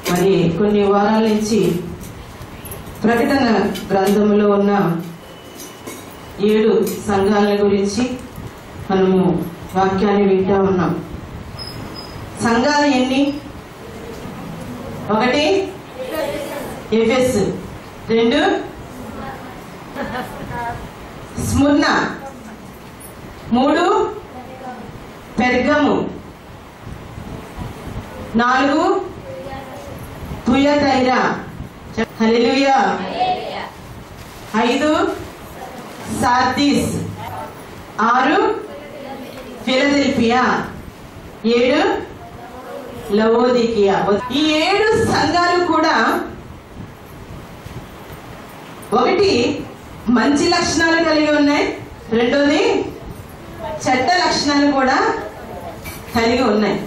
మరి కొన్ని వారాల నుంచి ప్రకటన గ్రంథంలో ఉన్న ఏడు సంఘాల గురించి మనము వాక్యాన్ని వింటా ఉన్నాం సంఘాలు ఎన్ని ఒకటి ఎఫెస్ రెండు స్ముర్ణ మూడు పెర్గము నాలుగు తుయతైరా హల్లెలూయా ఐదు సార్దీస్ ఆరు ఫిలదెల్ఫియా ఏడు లవోదికియా ఈ ఏడు సంఘాలు కూడా ఒకటి మంచి లక్షణాలు కలిగి ఉన్నాయి రెండోది చెడ్డ లక్షణాలు కూడా కలిగి ఉన్నాయి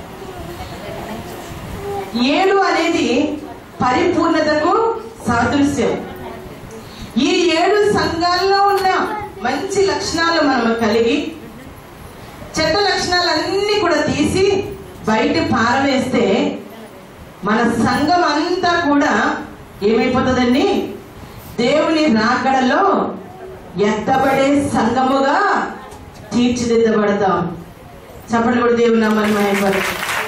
ఏడు అనేది పరిపూర్ణతకు సాదృశ్యం ఈ ఏడు సంఘాల్లో ఉన్న మంచి లక్షణాలు మనం కలిగి చెడ్డ లక్షణాలన్నీ కూడా తీసి బయట పారవేస్తే మన సంఘం అంతా కూడా ఏమైపోతుందండి దేవుని రాకడలో ఎత్తబడే సంఘముగా తీర్చిదిద్దబడతాం చెప్పండి కూడా దేవుని నామని మహిమపడు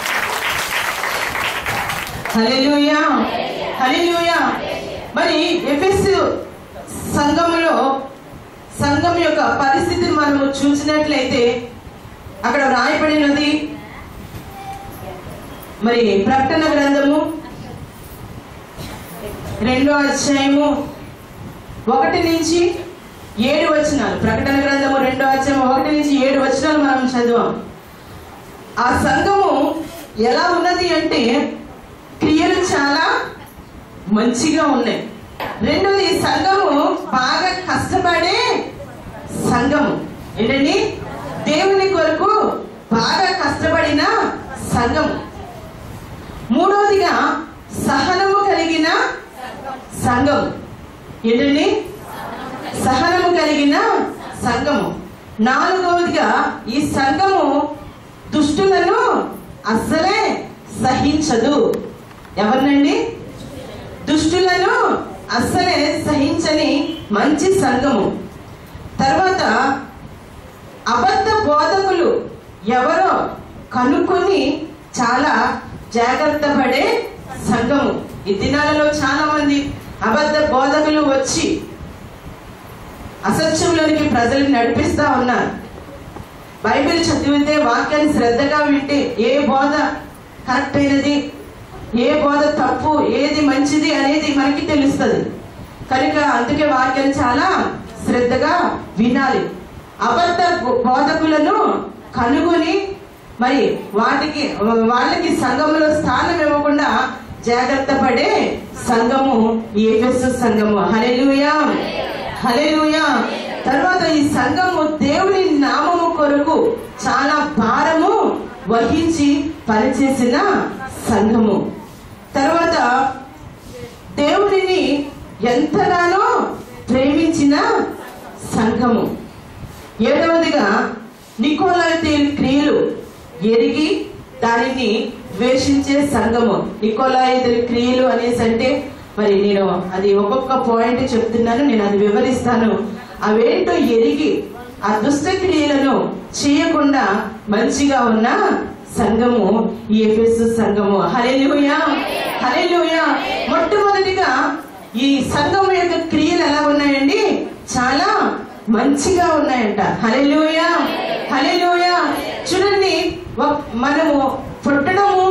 హల్లెలూయా హల్లెలూయా మరి ఎఫెస్ సంఘములో సంఘం యొక్క పరిస్థితిని మనము చూసినట్లయితే అక్కడ రాయబడినది మరి ప్రకటన గ్రంథము రెండో అధ్యాయము ఒకటి నుంచి ఏడు వచనాలు ప్రకటన గ్రంథము రెండో అధ్యాయం ఒకటి నుంచి ఏడు వచనాలు మనం చదివాం ఆ సంఘము ఎలా ఉన్నది అంటే క్రియలు చాలా మంచిగా ఉన్నాయి రెండోది ఈ సంఘము బాగా కష్టపడే సంఘము ఏంటండి దేవుని కొరకు బాగా కష్టపడిన సంఘం మూడవదిగా సహనము కలిగిన సంఘం ఏంటండి సహనము కలిగిన సంఘము నాలుగవదిగా ఈ సంఘము దుష్టులను అస్సలే సహించదు ఎవరినండి దుష్టులను అస్సలే సహించని మంచి సంఘము తర్వాత అబద్ధ బోధకులు ఎవరో కనుక్కొని చాలా జాగ్రత్త పడే సంఘము ఈ దినాలలో చాలా మంది అబద్ధ బోధకులు వచ్చి అసత్యంలోనికి ప్రజల్ని నడిపిస్తా ఉన్నారు బైబిల్ చదివితే వాక్యాన్ని శ్రద్ధగా వింటే ఏ బోధ కరెక్ట్ అయినది ఏ బోధ తప్పు ఏది మంచిది అనేది మనకి తెలుస్తుంది కనుక అందుకే వాక్యాన్ని చాలా శ్రద్ధగా వినాలి అబద్ధ బోధకులను కనుగొని మరి వాటికి వాళ్ళకి సంఘంలో స్థానం ఇవ్వకుండా జాగ్రత్త పడే సంఘము ఈ ఎఫెసు సంఘము హలెలుయా హలెలుయా తర్వాత ఈ సంఘము దేవుని నామము కొరకు చాలా భారము వహించి పనిచేసిన సంఘము తర్వాత దేవునిని ఎంతగానో ప్రేమించిన సంఘము ఏడవదిగా నికోలాయితీ క్రియలు ఎరిగి దానిని ద్వేషించే సంఘము నికోలాయితీ క్రియలు అనేసి అంటే మరి నేను అది ఒక్కొక్క పాయింట్ చెప్తున్నాను నేను అది వివరిస్తాను అవేంటో ఎరిగి ఆ దుష్ట క్రియలను చేయకుండా మంచిగా ఉన్న సంఘము ఈ ఎఫెసు సంఘము హలెలుయా హలెలుయా మొట్టమొదటిగా ఈ సంఘం యొక్క క్రియలు ఎలా ఉన్నాయండి చాలా మంచిగా ఉన్నాయంట హలెలుయా హలెలుయా చూడండి ఒక- మనము పుట్టడము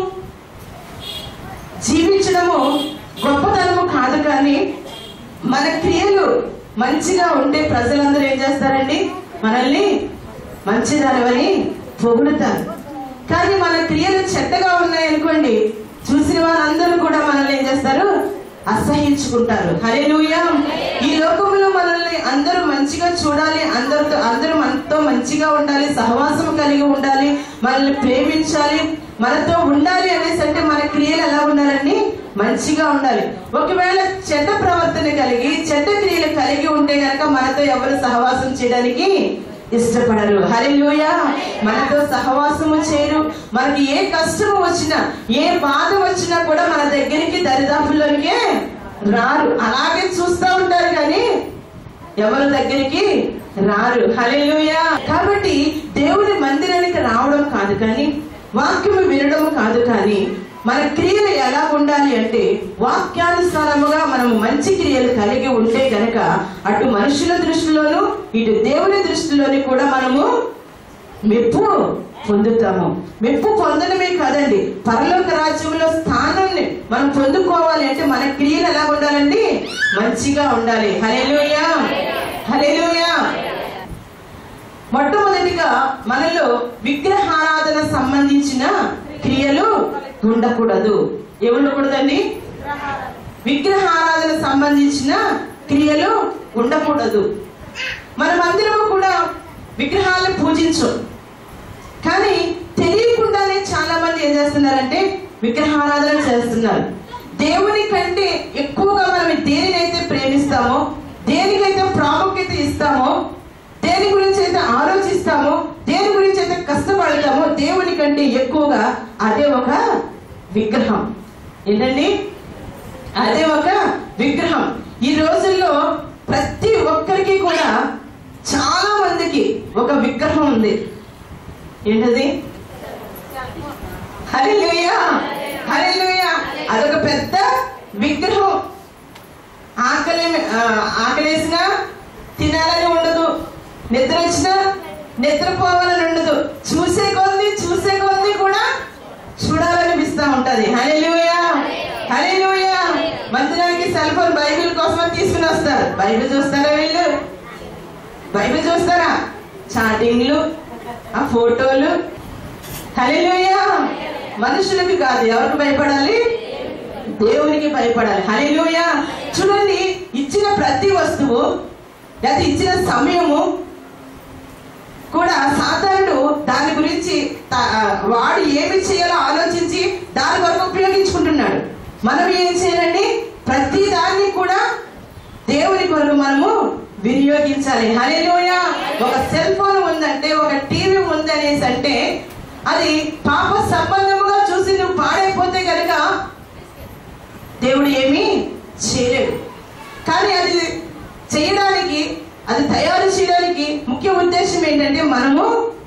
జీవించడము గొప్పతనము కాదు కానీ మన క్రియలు మంచిగా ఉంటే ప్రజలందరూ ఏం చేస్తారండి మనల్ని మంచిదనవని పొగుడుతారు కానీ మన క్రియలు చెడ్డగా ఉన్నాయనుకోండి చూసిన వాళ్ళందరూ కూడా మనల్ని ఏం చేస్తారు అసహించుకుంటారు హల్లెలూయా ఈ లోకంలో మనల్ని అందరూ మంచిగా చూడాలి అందరితో అందరూ మనతో మంచిగా ఉండాలి సహవాసం కలిగి ఉండాలి మనల్ని ప్రేమించాలి మనతో ఉండాలి అనేసి అంటే మన క్రియలు ఎలా ఉండాలండి మంచిగా ఉండాలి ఒకవేళ చెడ్డ ప్రవర్తన కలిగి చెడ్డ క్రియలు కలిగి ఉంటే గనక మనతో ఎవరు సహవాసం చేయడానికి ఇష్టపడరు హల్లెలూయ మనతో సహవాసము చేయరు మనకి ఏ కష్టము వచ్చినా ఏ బాధ వచ్చినా కూడా మన దగ్గరికి దరిదాపుల్లోనికే రారు అలాగే చూస్తూ ఉంటారు కానీ ఎవరి దగ్గరికి రారు హల్లెలూయా కాబట్టి దేవుని మందిరానికి రావడం కాదు కానీ వాక్యము వినడం కాదు కానీ మన క్రియలు ఎలా ఉండాలి అంటే వాక్యానుసారముగా మనము మంచి క్రియలు కలిగి ఉంటే గనక అటు మనుషుల దృష్టిలోను ఇటు దేవుని దృష్టిలోని కూడా మనము మెప్పు పొందుతాము మెప్పు పొందడమే కాదండి పరలోక రాజ్యంలో స్థానాన్ని మనం పొందుకోవాలి అంటే మన క్రియలు ఎలా ఉండాలండి మంచిగా ఉండాలి హల్లెలూయా హల్లెలూయా మొట్టమొదటిగా మనలో విగ్రహారాధన సంబంధించిన క్రియలు ఉండకూడదు ఏ ఉండకూడదండి విగ్రహారాధన సంబంధించిన క్రియలు ఉండకూడదు మనమందరము కూడా విగ్రహాలను పూజించం కానీ తెలియకుండానే చాలా మంది ఏం చేస్తున్నారంటే విగ్రహారాధన చేస్తున్నారు దేవుని కంటే ఎక్కువగా మనం దేనినైతే ప్రేమిస్తామో దేనికైతే ప్రాముఖ్యత ఇస్తామో దేని గురించి అయితే ఆలోచిస్తామో దేని గురించి అయితే కష్టపడతామో దేవుని కంటే ఎక్కువగా అదే ఒక విగ్రహం ఏంటండి అదే ఒక విగ్రహం ఈ రోజుల్లో ప్రతి ఒక్కరికి కూడా చాలా మందికి ఒక విగ్రహం ఉంది ఏంటది హల్లెలూయా హల్లెలూయా అదొక పెద్ద విగ్రహం ఆకలి ఆ, ఆకలేసినా తినాలని ఉండదు నిద్ర వచ్చినా నిద్రపోవాలని ఉండదు చూసే కొద్ది చూసే కొద్ది కూడా చూడాలనిపిస్తా ఉంటది హల్లెలూయా హల్లెలూయా మందిరానికి సెల్ ఫోన్ బైబిల్ కోసం తీసుకుని వస్తారు బైబిల్ చూస్తారా వీళ్ళు బైబిల్ చూస్తారా చాటింగ్లు ఆ ఫోటోలు హల్లెలూయా మనుషులకు కాదు ఎవరికి భయపడాలి దేవునికి భయపడాలి హల్లెలూయా చూడండి ఇచ్చిన ప్రతి వస్తువు లేదా ఇచ్చిన సమయము కూడా సాధారణుడు దాని గురించి త- వాడు ఏమి చేయాలో ఆలోచించి దాని వరకు ఉపయోగించుకుంటున్నాడు మనం ఏం చేయాలండి ప్రతి దాన్ని కూడా దేవుని కొరకు మనము వినియోగించాలి హల్లెలూయా ఒక సెల్ ఫోన్ ఉందంటే ఒక టీవీ ఉందనేసి అంటే అది పాప సంబంధముగా చూసి నువ్వు పాడైపోతే కనుక దేవుడు ఏమీ చేయలేడు కానీ అది చేయడానికి అది తయారు చేయడానికి ముఖ్య ఉద్దేశం ఏంటంటే మనము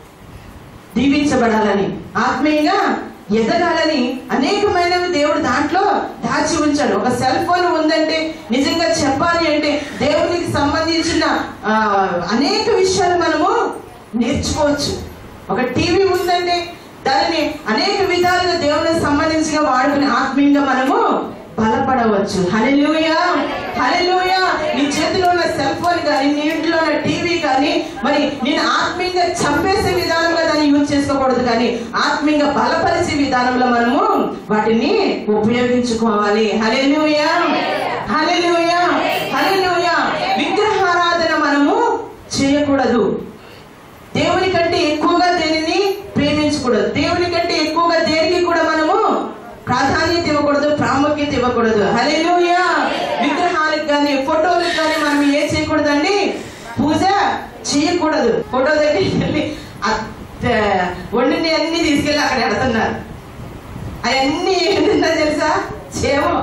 దీవించబడాలని ఆత్మీయంగా ఎదగాలని అనేకమైనవి దేవుడు దాంట్లో దాచి ఉంచాడు ఒక సెల్ ఫోన్ ఉందంటే నిజంగా చెప్పాలి అంటే దేవునికి సంబంధించిన ఆ, అనేక విషయాలు మనము నేర్చుకోవచ్చు ఒక టీవీ ఉందంటే దానిని అనేక విధాలుగా దేవునికి సంబంధించిగా వాడుకుని ఆత్మీయంగా మనము బలపడవచ్చు హల్లెలూయా హల్లెలూయా నీ చేతిలో ఉన్న సెల్ ఫోన్ కానీ నీ ఇంట్లో ఉన్న టీవీ కానీ మరి నేను ఆత్మీయంగా చంపేసే విధానంగా దాన్ని యూజ్ చేసుకోకూడదు కానీ ఆత్మీయంగా బలపరిచే విధానంలో మనము వాటిని ఉపయోగించుకోవాలి హల్లెలూయా హల్లెలూయా హల్లెలూయా విగ్రహారాధన మనము చేయకూడదు దేవుని కంటే ఎక్కువగా దేనిని ప్రేమించకూడదు దేవుని కంటే ఎక్కువగా దేనికి కూడా మనము ప్రాధాన్యత ఇవ్వకూడదు ప్రాముఖ్యత ఇవ్వకూడదు హల్లెలూయా విగ్రహాలకు కానీ ఫోటోలకు కానీ మనం ఏం చేయకూడదండి పూజ చేయకూడదు ఫోటో దగ్గరికి వెళ్ళి అత్త- వండిని అన్ని తీసుకెళ్ళి అక్కడ ఎడుతున్నారు అవన్నీ ఏంటంటే తెలుసా చేమో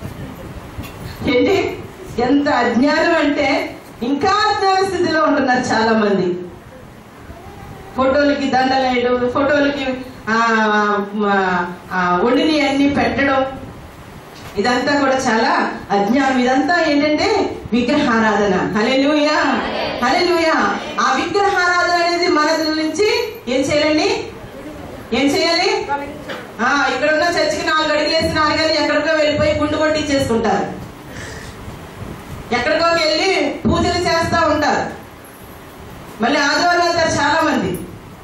ఏంటి ఎంత అజ్ఞానం అంటే ఇంకా అజ్ఞాన స్థితిలో ఉంటున్నారు చాలా మంది ఫోటోలకి దండలు వేయడం ఫోటోలకి ఆ, ఆ, ఆ, వండిని అన్ని పెట్టడం ఇదంతా కూడా చాలా అజ్ఞానం ఇదంతా ఏంటంటే విగ్రహారాధన హల్లెలూయా హల్లెలూయా ఆ విగ్రహారాధన అనేది మన నుంచి ఏం చేయాలండి ఏం చేయాలి ఆ ఇక్కడ ఉన్న చర్చికి నాలుగు అడుగులు వేసి నాలుగైదు ఎక్కడికో వెళ్ళిపోయి గుండు కొట్టి చేసుకుంటారు ఎక్కడికో వెళ్ళి పూజలు చేస్తా ఉంటారు మళ్ళీ ఆదివారం వెళ్తారు చాలా మంది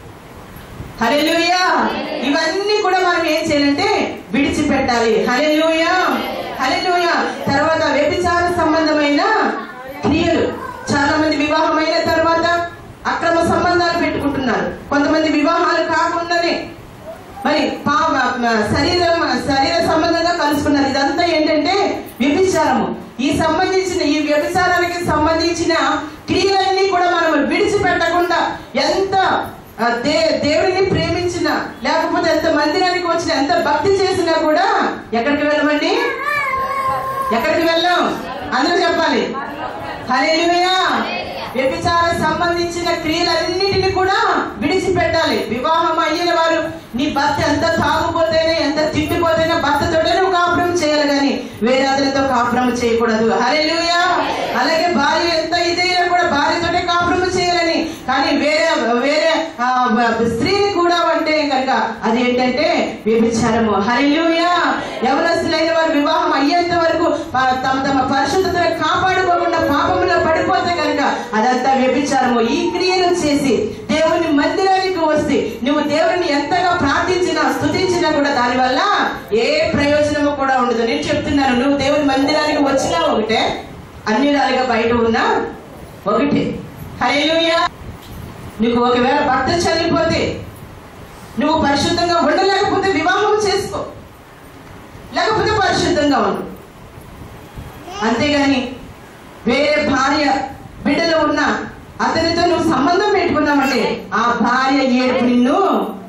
హల్లెలూయా ఇవన్నీ కూడా మనం ఏం చేయాలంటే విడిచిపెట్టాలి హల్లెలూయా హల్లెలూయా తర్వాత వ్యభిచార సంబంధమైన క్రియలు చాలా మంది వివాహమైన తర్వాత అక్రమ సంబంధాలు పెట్టుకుంటున్నారు కొంతమంది వివాహాలు కాకుండానే మరి పా మ- శరీరం శరీర సంబంధంగా కలుసుకున్నారు ఇదంతా ఏంటంటే వ్యభిచారం వ్యభిచారము ఈ సంబంధించిన ఈ వ్యభిచారానికి సంబంధించిన క్రియలన్నీ కూడా మనం విడిచిపెట్టకుండా ఎంత ఆ, దే దేవుడిని ప్రేమించిన లేకపోతే ఎంత మందిరానికి వచ్చిన ఎంత భక్తి చేసినా కూడా ఎక్కడికి వెళ్ళమండి ఎక్కడికి వెళ్ళాం అందరూ చెప్పాలి హల్లెలూయా వ్యభిచార సంబంధించిన క్రియలన్నిటిని కూడా విడిచిపెట్టాలి వివాహం అయిన వారు నీ భర్త ఎంత తాగుపోతేనే ఎంత తిండిపోతేనే భర్తతోనే నువ్వు కాపురం చేయాలి కానీ వేరే అతనితో కాపురం చేయకూడదు హల్లెలూయా అలాగే భార్య ఎంత ఇదైనా కూడా భార్యతోనే కాపురం చేయాలని కానీ వేరే వేరే ఆ, స్త్రీని కూడా అంటే కనుక అది ఏంటంటే వ్యభిచారము హల్లెలూయా యవనస్తులైన వారు వివాహం అయ్యేంత వరకు ఆ, తమ తమ పరిశుద్ధతను కాపాడుకోకుండా పాపంలో పడిపోతే కనుక అదంతా వ్యభిచారము ఈ క్రియలు చేసి దేవుని మందిరానికి వస్తే నువ్వు దేవుని ఎంతగా ప్రార్థించినా స్తుతించినా కూడా దానివల్ల ఏ ప్రయోజనము కూడా ఉండదు నేను చెప్తున్నాను నువ్వు దేవుని మందిరానికి వచ్చినా ఒకటే అన్ని విధాలుగా బయట ఉన్నా ఒకటే హల్లెలూయా నీకు ఒకవేళ భర్త చనిపోతే నువ్వు పరిశుద్ధంగా ఉండలేకపోతే వివాహం చేసుకో లేకపోతే పరిశుద్ధంగా ఉండు అంతేగాని వేరే భార్య బిడ్డలు ఉన్న అతనితో నువ్వు సంబంధం పెట్టుకున్నావంటే ఆ భార్య ఏడుపు నిన్ను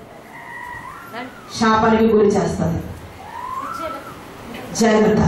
శాపానికి గురి చేస్తుంది జాగ్రత్త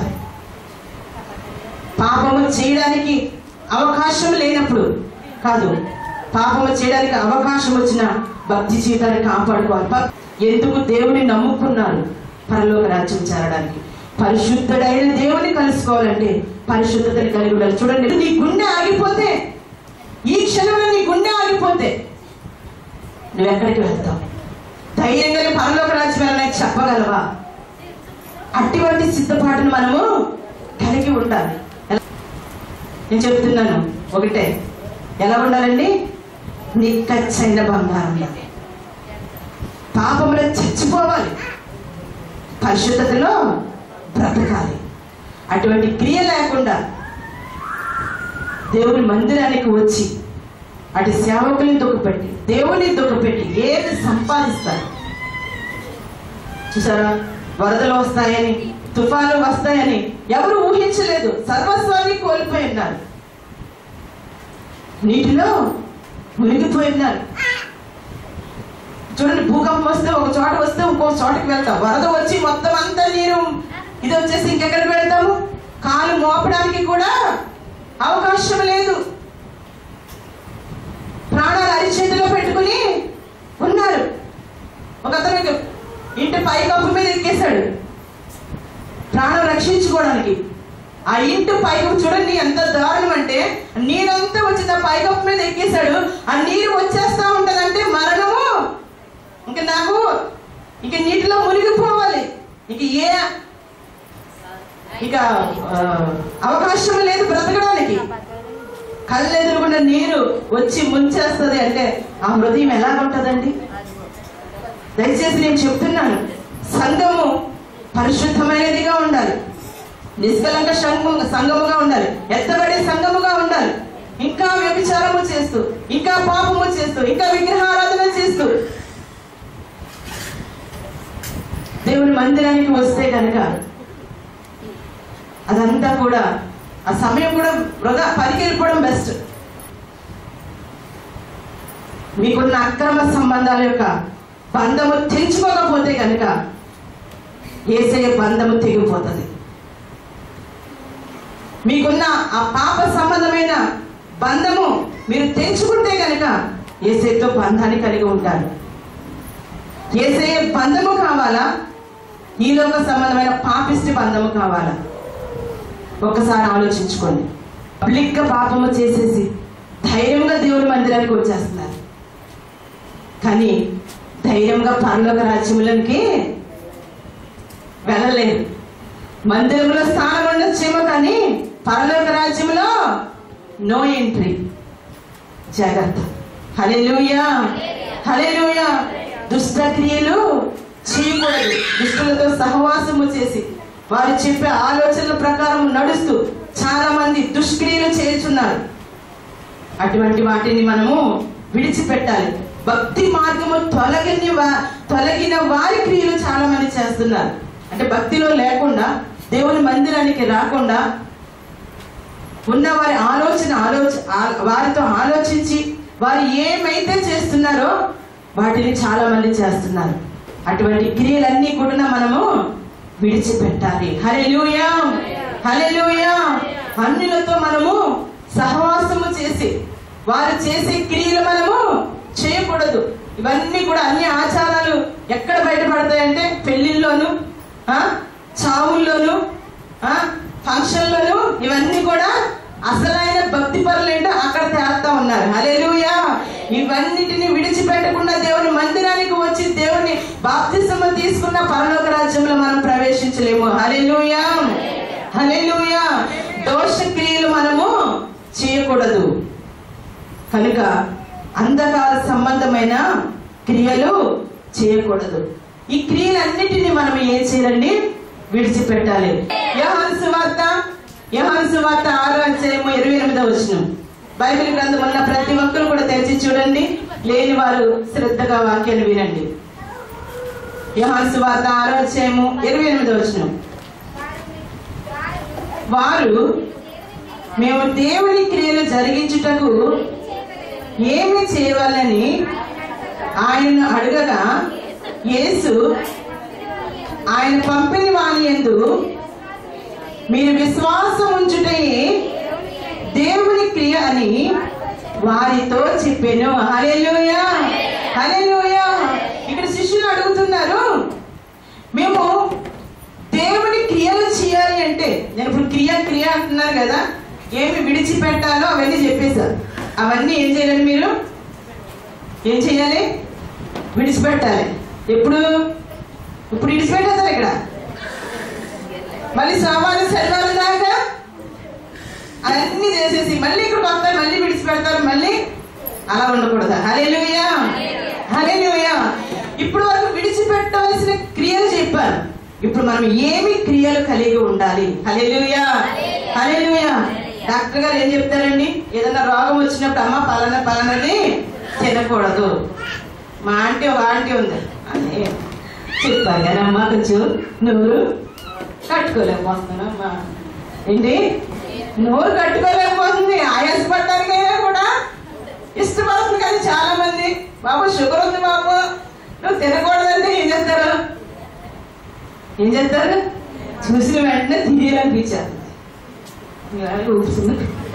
పాపము చేయడానికి అవకాశం లేనప్పుడు కాదు పాపము చేయడానికి అవకాశం వచ్చిన భక్తి జీవితాన్ని కాపాడుకోవాలి భక్- ఎందుకు దేవుని నమ్ముకున్నారు పరలోక రాజ్యం చేరడానికి పరిశుద్ధుడైన దేవుని కలుసుకోవాలంటే పరిశుద్ధతని కలిగి ఉండాలి చూడండి నీ గుండె ఆగిపోతే ఈ క్షణంలో నీ గుండె ఆగిపోతే నువ్వు ఎక్కడికి వెళ్తావు ధైర్యంగా నువ్వు పరలోక రాజ్యం వెళ్ళడానికి చెప్పగలవా అటువంటి సిద్ధపాటును మనము కలిగి ఉండాలి ఎలా- నేను చెప్తున్నాను ఒకటే ఎలా ఉండాలండి నిక్కచ్చైన బంగారం పాపంలో చచ్చిపోవాలి పరిశుద్ధతలో బ్రతకాలి అటువంటి క్రియ లేకుండా దేవుని మందిరానికి వచ్చి అటు సేవకుల్ని దుఃఖపెట్టి దేవుని దుఃఖపెట్టి ఏది సంపాదిస్తారు చూసారా వరదలు వస్తాయని తుఫాను వస్తాయని ఎవరు ఊహించలేదు సర్వస్వాన్ని కోల్పోయి ఉన్నారు నీటిలో మునిగిపోయి ఉన్నారు చూడండి భూకంపం వస్తే ఒక చోట వస్తే ఇంకో చోటకి వెళ్తాం వరద వచ్చి మొత్తం అంతా నీరు ఇది వచ్చేసి ఇంకెక్కడికి వెళ్తాము కాలు మోపడానికి కూడా అవకాశం లేదు ప్రాణాలు అరిచేతిలో పెట్టుకుని ఉన్నారు ఒక అతను ఇంటి పైకప్పు మీద ఎక్కేశాడు ప్రాణం రక్షించుకోవడానికి ఆ ఇంటి పైకప్పు చూడండి ఎంత దారుణం అంటే నీరంతా వచ్చి ఆ పైకప్పు మీద ఎక్కేశాడు ఆ నీరు వచ్చేస్తా ఉంటదంటే మరణము ఇంక నాకు ఇక నీటిలో మునిగిపోవాలి ఇక ఏ ఇక ఆ, అవకాశం లేదు బ్రతకడానికి కళ్ళు ఎదురుగుండా నీరు వచ్చి ముంచేస్తుంది అంటే ఆ హృదయం ఎలా ఉంటదండి దయచేసి నేను చెప్తున్నాను సంఘము పరిశుద్ధమైనదిగా ఉండాలి నిష్కలంక సంఘము సంఘముగా ఉండాలి ఎత్తబడే సంఘముగా ఉండాలి ఇంకా వ్యభిచారము చేస్తూ ఇంకా పాపము చేస్తూ ఇంకా విగ్రహారాధన చేస్తూ దేవుని మందిరానికి వస్తే కనుక అదంతా కూడా ఆ సమయం కూడా వృధా పనికి వెళ్ళిపోవడం బెస్ట్ మీకున్న అక్రమ సంబంధాల యొక్క బంధము తెంచుకోకపోతే కనుక ఏసయ్య బంధము తెగిపోతుంది మీకున్న ఆ పాప సంబంధమైన బంధము మీరు తెంచుకుంటే కనుక ఏసైతో బంధాన్ని కలిగి ఉంటారు ఏసయ్య బంధము కావాలా ఈ లోక సంబంధమైన పాపిష్టి బంధము కావాలా ఒక్కసారి ఆలోచించుకోండి పబ్లిక్ గా పాపము చేసేసి ధైర్యంగా దేవుని మందిరానికి వచ్చేస్తున్నారు కానీ ధైర్యంగా పరలోక రాజ్యములకి వెళ్ళలేరు మందిరంలో స్థానం ఉండొచ్చేమో కానీ పరలోక రాజ్యంలో నో ఎంట్రీ జాగ్రత్త హల్లెలూయా హల్లెలూయా దుష్ట క్రియలు చేయకూడదు దుష్టులతో సహవాసము చేసి వారు చెప్పే ఆలోచనల ప్రకారం నడుస్తూ చాలా మంది దుష్క్రియలు చేస్తున్నారు అటువంటి వాటిని మనము విడిచిపెట్టాలి భక్తి మార్గము తొలగిన వా- తొలగిన వారి క్రియలు చాలా మంది చేస్తున్నారు అంటే భక్తిలో లేకుండా దేవుని మందిరానికి రాకుండా ఉన్న వారి ఆలోచన ఆలోచ ఆ- వారితో ఆలోచించి వారు ఏమైతే చేస్తున్నారో వాటిని చాలా మంది చేస్తున్నారు అటువంటి క్రియలన్నీ కూడా మనము విడిచిపెట్టాలి హల్లెలూయా హల్లెలూయా అన్యులతో మనము సహవాసము చేసి వారు చేసే క్రియలు మనము చేయకూడదు ఇవన్నీ కూడా అన్ని ఆచారాలు ఎక్కడ బయటపడతాయంటే పెళ్లిల్లోను ఆ, చావుల్లోను ఆ, ఫంక్షన్లోను ఇవన్నీ కూడా అసలైన భక్తి పనులు ఏంటో అక్కడ తేలుతా ఉన్నారు హల్లెలూయా ఇవన్నిటిని విడిచిపెట్టకుండా దేవుని మందిరానికి వచ్చి దేవుని బాప్తిసమ తీసుకున్న పరలోక రాజ్యంలో మనం ప్రవేశించలేము హల్లెలూయా హల్లెలూయా దోష క్రియలు మనము చేయకూడదు కనుక అంధకార సంబంధమైన క్రియలు చేయకూడదు ఈ క్రియలన్నిటిని మనం ఏం చేయాలండి విడిచిపెట్టాలి యోహాను సువార్త యోహాను సువార్త ఆరో అధ్యాయము ఇరవై ఎనిమిదో వచ్చిన బైబిల్ గ్రంథం ఉన్న ప్రతి ఒక్కరు కూడా తెరిచి చూడండి లేని వారు శ్రద్ధగా వాక్యాన్ని వినండి యోహాను సువార్త ఆరో అధ్యాయము ఇరవై ఎనిమిదో వచ్చిన వారు మేము దేవుని క్రియలు జరిగించుటకు ఏమి చేయవాలని ఆయనను అడగగా యేసు ఆయన పంపిన వాని ఎందు మీరు విశ్వాసం ఉంచుటయే దేవుని క్రియ అని వారితో చెప్పాను హల్లెలూయా హల్లెలూయా ఇక్కడ శిష్యులు అడుగుతున్నారు మేము దేవుని క్రియలు చేయాలి అంటే నేను ఇప్పుడు క్రియ క్రియ అంటున్నారు కదా ఏమి విడిచిపెట్టాలో అవన్నీ చెప్పేశారు అవన్నీ ఏం చేయాలి మీరు ఏం చేయాలి విడిచిపెట్టాలి ఎప్పుడు ఇప్పుడు విడిచిపెట్టేస్తారు ఇక్కడ మళ్ళీ సోమవారం శనివారం దాకా అన్నీ చేసేసి మళ్ళీ ఇక్కడ వస్తారు మళ్ళీ విడిచిపెడతారు మళ్ళీ అలా ఉండకూడదు హలేలుయా హలేలుయా ఇప్పుడు వరకు విడిచిపెట్టవలసిన క్రియలు చెప్పారు ఇప్పుడు మనం ఏమి క్రియలు కలిగి ఉండాలి హలేలుయా హలేలుయా డాక్టర్ గారు ఏం చెప్తారండి ఏదైనా రోగం వచ్చినప్పుడు అమ్మ పలానా పలానది తినకూడదు మా ఆంటీ ఒక ఆంటీ ఉంది అని చెప్పారు కానీ అమ్మ కొంచెం నోరు కట్టుకోలేకపోతున్నామ్మా ఏంటి నోరు కట్టుకోలేకపోతుంది ఆయాసపడడానికైనా కూడా ఇష్టపడుతుంది కానీ చాలా మంది బాబు షుగర్ ఉంది బాబు నువ్వు తినకూడదంటే ఏం చేస్తారు ఏం చేస్తారు చూసిన వెంటనే తినేయాలనిపించారు ఊపుతుంది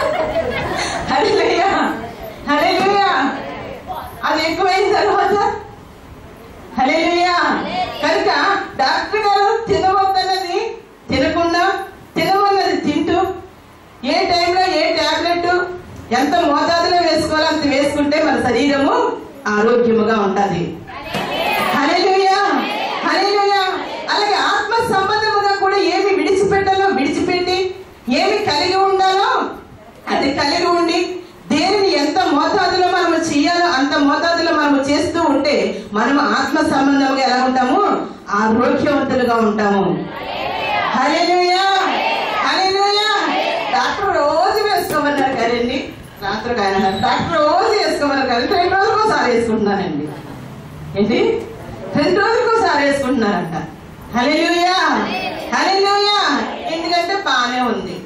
హల్లెలూయా హల్లెలూయా అది ఎక్కువైన తర్వాత హల్లెలూయా కనుక డాక్టర్ గారు తినవద్దన్నది తినకుండా తినమన్నది తింటూ ఏ టైంలో ఏ టాబ్లెట్ ఎంత మోతాదులో వేసుకోవాలో అంత వేసుకుంటే మన శరీరము ఆరోగ్యముగా ఉంటది హల్లెలూయా హల్లెలూయా అలాగే ఆత్మ సంబంధముగా కూడా ఏమి విడిచిపెట్టాలో విడిచిపెట్టి ఏమి కలిగి ఉండాలో అది కలిగి ఉండి దేనిని ఎంత మోతాదులో మనము చేయాలో అంత మోతాదులో మనము చేస్తూ ఉంటే మనము ఆత్మ సంబంధంగా ఎలా ఉంటాము ఆరోగ్యవంతులుగా ఉంటాము హల్లెలూయా హల్లెలూయా డాక్టర్ రోజు వేసుకోమన్నారు కదండి రాత్రి ఆయన అన్నారు, డాక్టర్ రోజు వేసుకోమన్నారు కానీ రెండు రోజులకు ఒకసారి వేసుకుంటున్నానండి ఏంటి రెండు రోజులకు ఒకసారి వేసుకుంటున్నారంట హల్లెలూయా హల్లెలూయా ఎందుకంటే బాగానే ఉంది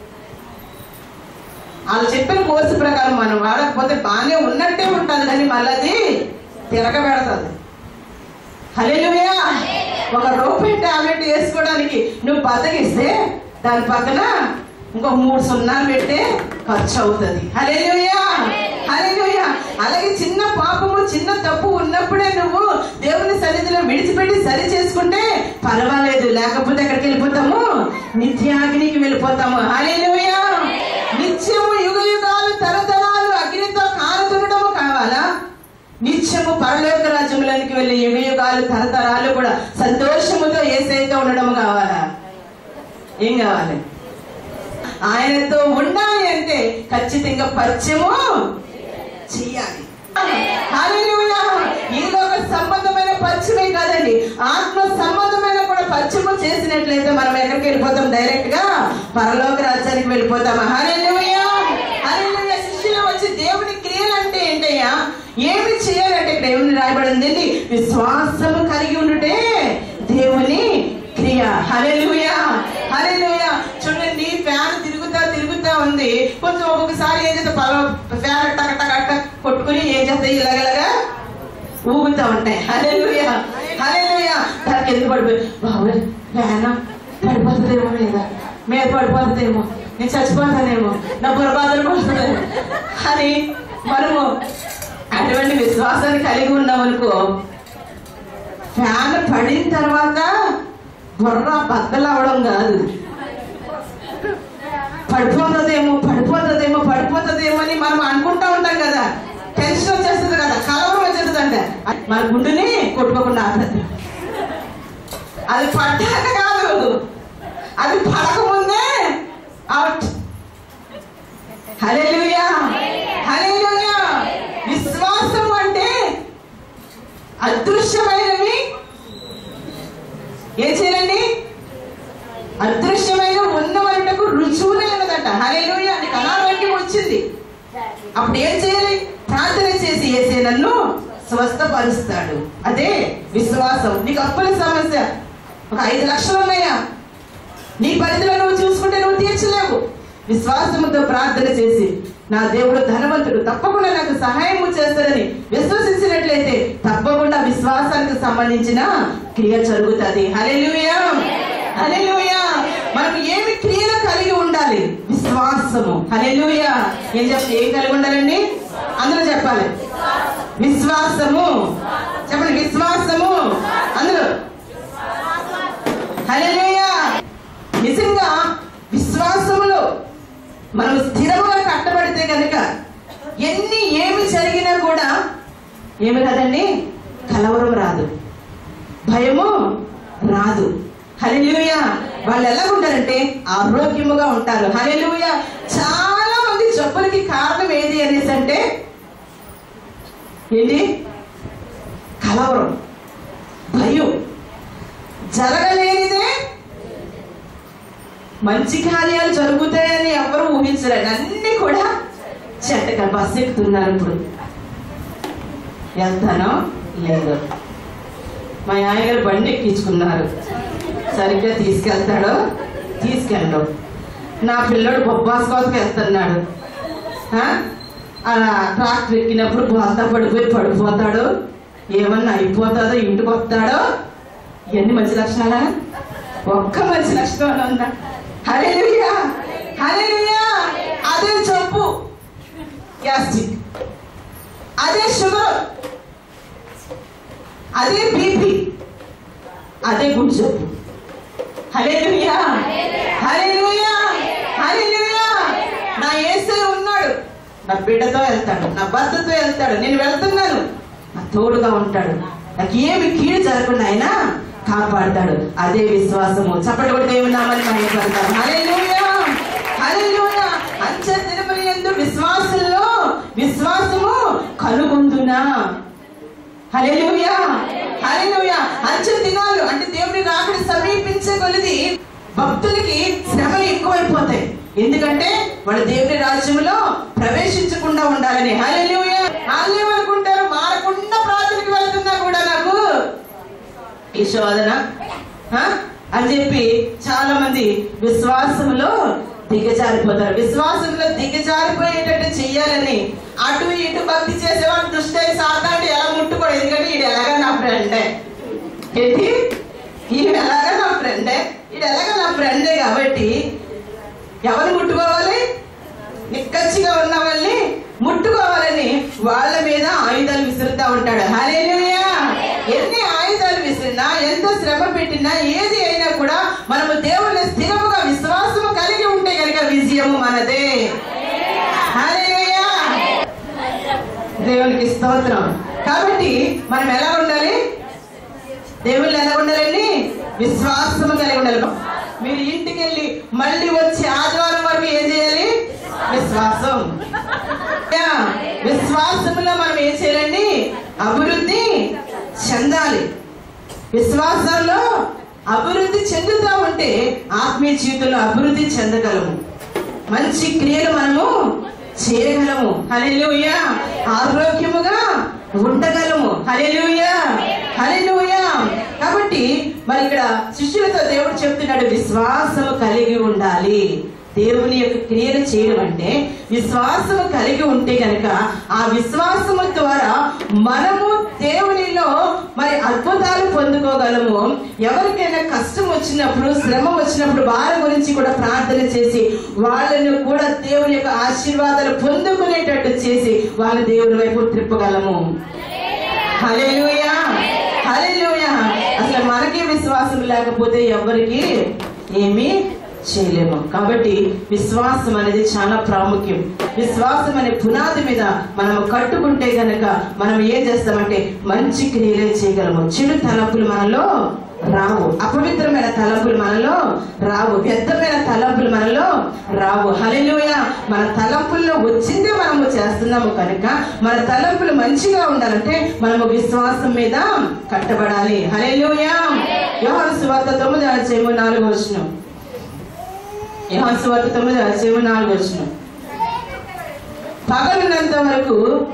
వాళ్ళు చెప్పిన కోర్సు ప్రకారం మనం వాడకపోతే బాగానే ఉన్నట్టే ఉంటుంది కానీ మళ్ళీ అది తిరగబెడుతుంది హల్లెలూయా ఒక రూపాయి టాబ్లెట్ వేసుకోవడానికి నువ్వు బతకిస్తే దాని పక్కన ఇంకో మూడు సున్నాలు పెట్టే ఖర్చు అవుతుంది హల్లెలూయా హల్లెలూయా అలాగే చిన్న పాపము చిన్న తప్పు ఉన్నప్పుడే నువ్వు దేవుని సన్నిధిలో విడిచిపెట్టి సరి చేసుకుంటే పర్వాలేదు లేకపోతే ఎక్కడికి వెళ్ళిపోతాము నిత్యాగ్నికి వెళ్ళిపోతాము హల్లెలూయా నిత్యము యుగ యుగాలు తరతరాలు అగ్నితో కాలుతుండటము కావాలా నిత్యము పరలోక రాజ్యంలోనికి వెళ్ళి యుగ యుగాలు తరతరాలు కూడా సంతోషముతో ఏసైతో ఉండడం కావాలా ఏం కావాలి ఆయనతో ఉండాలి అంటే ఖచ్చితంగా పచ్చము చెయ్యాలి హల్లెలూయా. ఏదో ఒక సంబంధమైన పచ్చమే కాదండి ఆత్మ సంబంధమైన కూడా పచ్చము చేసినట్లయితే మనం ఎక్కడికి వెళ్ళిపోతాం డైరెక్ట్ గా పరలోక రాజ్యానికి వెళ్ళిపోతాం హల్లెలూయా హల్లెలూయా శిష్యులు వచ్చి దేవుని క్రియలు అంటే ఏంటయ్యా ఏమి చేయాలంటే ఇక్కడ ఏమని రాయబడింది విశ్వాసము కలిగి ఉండుటే దేవుని క్రియ హల్లెలూయా హల్లెలూయా చూడండి ఫ్యాన్ తిరుగుతా తిరుగుతా ఉంది పడిపోతే ఇలాగలాగా ఊగుతా ఉంటాయి హల్లెలూయా హల్లెలూయా దానికి ఎందుకు పడిపోయి బాబు వేనా పడిపోతుందేమో మీద మీద పడిపోతుందేమో నేను చచ్చిపోతానేమో నా బుర్రబాధలు పడుతుంది అని మనము అటువంటి విశ్వాసాన్ని కలిగి ఉన్నాం అనుకో ఫ్యాన్ పడిన తర్వాత బుర్ర బద్దలు అవడం కాదు పడిపోతుందేమో పడిపోతుందేమో పడిపోతుందేమో అని మనం అనుకుంటా ఉంటాం కదా టెన్షన్ వచ్చేస్తుంది కదా కలవరం వచ్చేస్తుంది అంటే మన గుండెని కొట్టుకోకుండా ఆపదు అది పడ్డాక కాదు అది పడకముందే అవుట్ హల్లెలూయా హల్లెలూయా విశ్వాసం అంటే అదృశ్యమైనవి ఏం చేయాలండి అదృశ్యమైన ఉన్నవంటకు రుజువునే ఉన్నదట హల్లెలూయా నీకు అనారోగ్యం వచ్చింది అప్పుడు ఏం చేయాలి ప్రార్థన చేసి వేసే నన్ను స్వస్థపరుస్తాడు అదే విశ్వాసం నీకు అప్పుల సమస్య ఒక ఐదు లక్షలు ఉన్నాయా నీ పరిధిలో నువ్వు చూసుకుంటే నువ్వు తీర్చలేవు విశ్వాసముతో ప్రార్థన చేసి నా దేవుడు ధనవంతుడు తప్పకుండా నాకు సహాయం చేస్తాడని విశ్వసించినట్లయితే తప్పకుండా విశ్వాసానికి సంబంధించిన క్రియ జరుగుతుంది హల్లెలూయా హల్లెలూయా మనకు ఏమి క్రియలు కలిగి ఉండాలి విశ్వాసము హల్లెలూయా ఏం చెప్పి ఏం కలిగి ఉండాలండి అందరూ చెప్పాలి విశ్వాసము చెప్పండి విశ్వాసము అందరూ హల్లెలూయా నిజంగా విశ్వాసములో మనం స్థిరముగా కట్టబడితే కనుక ఎన్ని ఏమి జరిగినా కూడా ఏమి కదండి కలవరం రాదు భయము రాదు హల్లెలూయ వాళ్ళు ఎలా ఉంటారంటే ఆరోగ్యముగా ఉంటారు హల్లెలూయ చాలా మంది జబ్బులకి కారణం ఏది అనేసి అంటే ఏంటి కలవరం భయం జరగలేనిదే మంచి కార్యాలు జరుగుతాయని ఎవరు ఊహించరండి అన్ని కూడా చెడ్డగా బస్ ఎక్కుతున్నారు ఇప్పుడు వెళ్తానో లేదు మా ఆయనగారు బండి ఎక్కించుకున్నారు సరిగ్గా తీసుకెళ్తాడో తీసుకెళ్ళడు నా పిల్లడు బొబ్బాస్ కోసం వెళ్తున్నాడు ఆ? అలా ట్రాక్టర్ ఎక్కినప్పుడు బోల్తా పడిపోయి పడిపోతాడు ఏమన్నా అయిపోతాడో ఇంటికి వస్తాడో ఇవన్నీ మంచి లక్షణాలా ఒక్క మంచి లక్షణం ఉందా హల్లెలూయా హల్లెలూయా అదే జబ్బు గ్యాస్ట్రిక్ అదే షుగర్ అదే బీపీ అదే గుండె జబ్బు హల్లెలూయా హల్లెలూయా హల్లెలూయా నా యేసే ఉన్నాడు నా బిడ్డతో వెళ్తాడు నా భర్తతో వెళ్తాడు నేను వెళ్తున్నాను నా తోడుగా ఉంటాడు నాకు ఏమి కీడు జరగకుండా ఆయన కాపాడతాడు అదే విశ్వాసము చప్పటి కూడా దేవుని నామని మహిమపడతాడు హల్లెలూయా హల్లెలూయా అంచె తిరుమల యందు విశ్వాసంలో విశ్వాసము కనుగొందునా హల్లెలూయా హల్లెలూయా అంచె దినాలు అంటే దేవుని రాకడి సమీపించే కొలిది భక్తులకి శ్రమలు ఎక్కువైపోతాయి ఎందుకంటే వాళ్ళు దేవుని రాజ్యంలో ప్రవేశించకుండా ఉండాలని హల్లెలూయా వాళ్ళు ఏమనుకుంటారు మారకుండా ప్రార్థనకి వెళ్తున్నా కూడా నాకు ఈ శోధన ఆ? అని చెప్పి చాలా మంది విశ్వాసంలో దిగజారిపోతారు విశ్వాసంలో దిగజారిపోయేటట్టు చెయ్యాలని అటు ఇటు భక్తి చేసేవాడు దుష్ట సాతాడు ఎలా ముట్టుకోడు ఎందుకంటే ఈడు ఎలాగా నా ఫ్రెండే ఏంటి ఈయన ఎలాగా నా ఫ్రెండే ఈడు ఎలాగా నా ఫ్రెండే కాబట్టి ఎవరు ముట్టుకోవాలి నిక్కచ్చిగా ఉన్న వాళ్ళని ముట్టుకోవాలని వాళ్ళ మీద ఆయుధాలు విసురుతా ఉంటాడు హల్లెలూయా ఎన్ని ఆయుధాలు విసిరినా ఎంత శ్రమ పెట్టినా ఏది అయినా కూడా మనము దేవుని స్థిరముగా విశ్వాసము కలిగి ఉంటే కనుక విజయము మనదే హల్లెలూయా దేవునికి స్తోత్రం కాబట్టి మనం ఎలా ఉండాలి దేవుళ్ళు ఎలా ఉండాలండి విశ్వాసము కలిగి ఉండాలి మీరు ఇంటికి వెళ్ళి మళ్ళీ వచ్చి ఆదివారం వరకు ఏం చేయాలి విశ్వాసం యా, విశ్వాసములో మనం ఏం చేయాలండి అభివృద్ధి చెందాలి విశ్వాసంలో అభివృద్ధి చెందుతా ఉంటే ఆత్మీయ జీవితంలో అభివృద్ధి చెందగలము మంచి క్రియలు మనము చేయగలము హల్లెలూయా ఆరోగ్యముగా ఉండగలము హల్లెలూయా హల్లెలూయా కాబట్టి మరి ఇక్కడ శిష్యులతో దేవుడు చెప్తున్నాడు విశ్వాసము కలిగి ఉండాలి దేవుని యొక్క క్రియలు చేయడం అంటే విశ్వాసము కలిగి ఉంటే గనక ఆ విశ్వాసము ద్వారా మనము దేవునిలో మరి అద్భుతాలు పొందుకోగలము ఎవరికైనా కష్టం వచ్చినప్పుడు శ్రమ వచ్చినప్పుడు వారి గురించి కూడా ప్రార్థన చేసి వాళ్ళను కూడా దేవుని యొక్క ఆశీర్వాదాలు పొందుకునేటట్టు చేసి వాళ్ళ దేవుని వైపు త్రిప్పగలము హల్లెలూయా హల్లెలూయా అసలు మనకి విశ్వాసం లేకపోతే ఎవరికి ఏమీ చేయలేము కాబట్టి విశ్వాసం అనేది చాలా ప్రాముఖ్యం విశ్వాసం అనే పునాది మీద మనం కట్టుకుంటే గనక మనం ఏం చేస్తామంటే మంచి క్రియలే చేయగలము చెడు తలంపులు మనలో రావు అపవిత్రమైన తలంపులు మనలో రావు వ్యర్థమైన తలంపులు మనలో రావు హల్లెలూయా మన తలంపుల్లో వచ్చిందే మనము చేస్తున్నాము కనుక మన తలంపులు మంచిగా ఉండాలంటే మనము విశ్వాసం మీద కట్టబడాలి హల్లెలూయా యోహాను సువార్త తొమ్మిది అధ్యాయము నాలుగు వచ్చిన యోహాను సువార్త తొమ్మిది అధ్యాయము నాలుగు వచ్చిన పగలున్నంత వరకు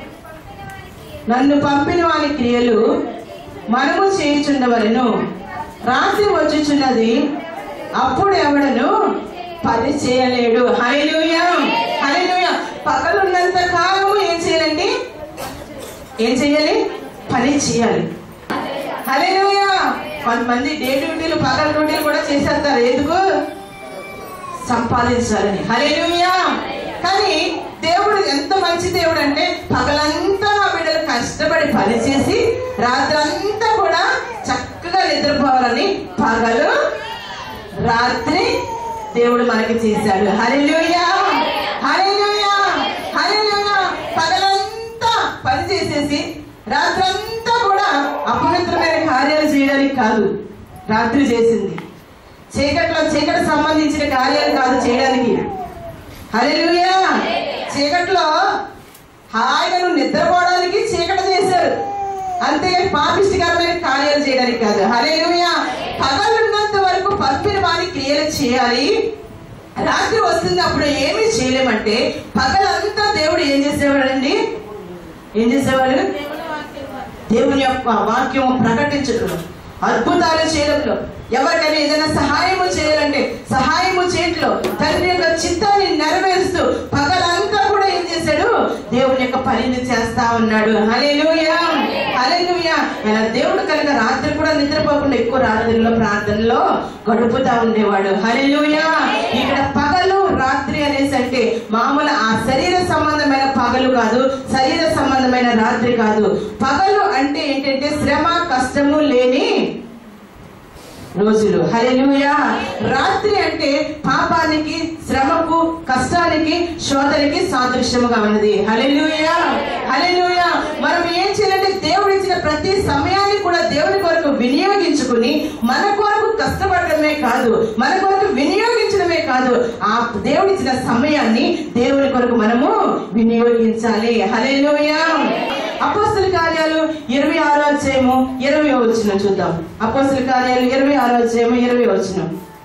నన్ను పంపిన వారి క్రియలు మనము చేయుచుండవలను రాత్రి వచ్చుచున్నది అప్పుడు ఎవడను పని చేయలేడు హల్లెలూయా హల్లెలూయా పగలున్నంత కాలము ఏం చేయాలండి ఏం చేయాలి పని చేయాలి హల్లెలూయా కొంతమంది డే డ్యూటీలు పగల డ్యూటీలు కూడా చేసేస్తారు ఎందుకు సంపాదించాలని హల్లెలూయా కానీ దేవుడు ఎంత మంచి దేవుడు అంటే పగలంతా నా బిడ్డలు కష్టపడి పనిచేసి రాత్రంతా కూడా చక్కగా నిద్రపోవాలని పగలు రాత్రి దేవుడు మనకి చేశాడు హల్లెలూయా హల్లెలూయా హల్లెలూయా పగలంతా పని చేసేసి రాత్రంతా కూడా అపవిత్రమైన కార్యాలు చేయడానికి కాదు రాత్రి చేసింది చీకట్లో చీకటి సంబంధించిన కార్యాలు కాదు చేయడానికి హల్లెలూయా చీకట్లో హాయిగా నువ్వు నిద్రపోవడానికి చీకటి చేశారు అంతేగాని పాపిష్టికరమైన కార్యాలు చేయడానికి కాదు హల్లెలూయా పగలున్నంత వరకు పంపిన వారి క్రియలు చేయాలి రాత్రి వస్తుంది అప్పుడు ఏమీ చేయలేమంటే పగలంతా దేవుడు ఏం చేసేవాడండి ఏం చేసేవాడు దేవుని యొక్క వాక్యము ప్రకటించడం అద్భుతాలు చేయడంలో ఎవరికైనా ఏదైనా సహాయము చేయాలంటే సహాయము చేయట్లో తండ్రి యొక్క చిత్తాన్ని నెరవేరుస్తూ పగలంతా కూడా ఏం చేశాడు దేవుని యొక్క పనిని చేస్తా ఉన్నాడు హల్లెలూయా హల్లెలూయా ఆయన దేవుడు కనుక రాత్రి కూడా నిద్రపోకుండా ఎక్కువ రాత్రిలో ప్రార్థనలో గడుపుతా ఉండేవాడు హల్లెలూయా ఇక్కడ పగలు రాత్రి అనేసి అంటే మామూలు ఆ శరీర సంబంధమైన పగలు కాదు శరీర సంబంధమైన రాత్రి కాదు పగలు అంటే ఏంటంటే శ్రమ కష్టము లేని రోజులు హల్లెలూయా రాత్రి అంటే పాపానికి శ్రమకు కష్టానికి శోధనకి సాదృశ్యముగా ఉన్నది హల్లెలూయా హల్లెలూయా మనం ఏం చేయాలంటే దేవుడు ఇచ్చిన ప్రతి సమయాన్ని కూడా దేవుని కొరకు వినియోగించుకుని మన కొరకు కష్టపడటమే కాదు మన కొరకు వినియోగించడమే కాదు ఆ దేవుడు ఇచ్చిన సమయాన్ని దేవుని కొరకు మనము వినియోగించాలి హల్లెలూయా అపోస్తుల కార్యాలు ఇరవై ఆరో అధ్యాయము ఇరవై వచ్చిన చూద్దాం అపోస్తుల కార్యాలు ఇరవై ఆరో అధ్యాయము ఇరవై వచ్చిన